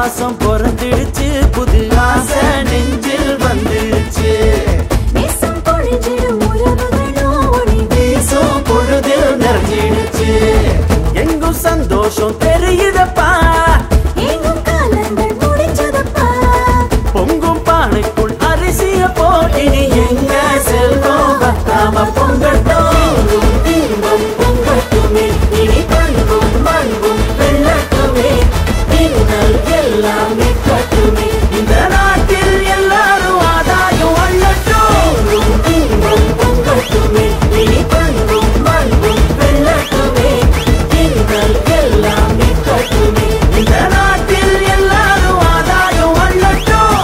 மாசம் பிறந்துடுச்சு புது ஆசை நெஞ்சில் வந்துடுச்சு நேசம் பொழிஞ்சிடும் உறவுகளும் ஒளி வீசும் பொழுதில் நிறைஞ்சிடுச்சு எங்கும் சந்தோஷம் தெரியுதப்பா எங்கும் காலங்கள் முடிஞ்சதப்பா பொங்கும் பானைக்குள் அரிசிய போட்டினி எங்க செல்வம் பத்தாம பொங்கட்டும் இன்பம் பொங்கட்டுமே இனி பண்பும் மண்பும் வெள்ளட்டுமே இன்னல் எல்லாம் நிற்கட்டுமே இந்த நாட்டில் எல்லாரும் ஆதாயம் அள்ளட்டும் இன்பம் பொங்கட்டுமே இனி பண்பும் மண்பும் வெள்ளட்டுமே இன்னல் எல்லாம் நிற்கட்டுமே இந்த நாட்டில் எல்லாரும் ஆதாயம் அள்ளட்டும்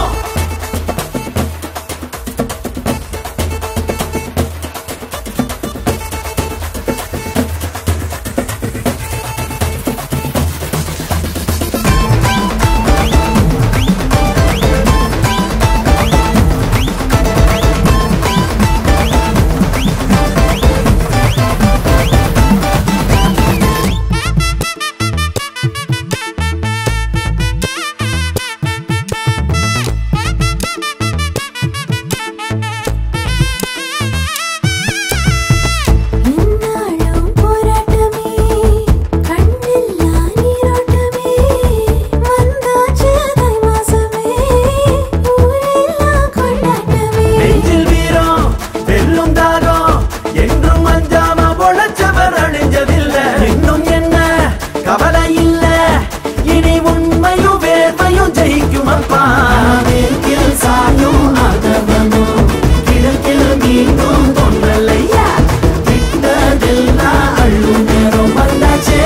என்னாலும் போராட்டமே கண்ணில்லா நீரோட்டமே வந்தாச்சு தை மாசமே ஊரெல்லாம் கொண்டாட்டமே நெஞ்சில் வீரம் வெல்லும் தாகம் என்றும் அஞ்சாம பொழைச்சவர் அழிஞ்சதில்லை இன்னும் என்ன கவலை இல்ல இனி உண்மையும் வேர்மையும் ஜெயிக்கும் அப்பா வேர்க்கில் சாயும் ஆதவனும் கிழக்கில் மீண்டும் தொன்றலையா விட்டதெல்லாம் அள்ளும் நேரம் வந்தாச்சே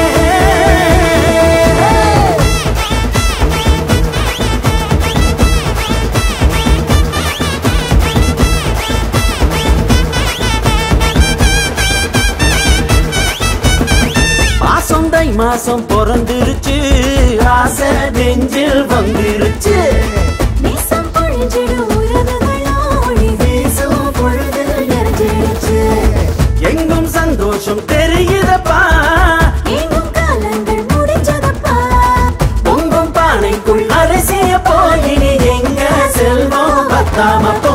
மாசம் தை மாசம் பிறந்துருச்சு ஆசை நெஞ்சில் வந்துருச்சு நேசம் பொழிஞ்சிடும் உறவுகளும் ஒளி வீசும் பொழுதில் நிறைஞ்சிடுச்சு எங்கும் சந்தோஷம் தெரியுதப்பா எங்கும் காலங்கள் முடிஞ்சதப்பா பொங்கும் பானைக்குள் அரிசிய போயினி எங்க செல்வம் பத்தாம போ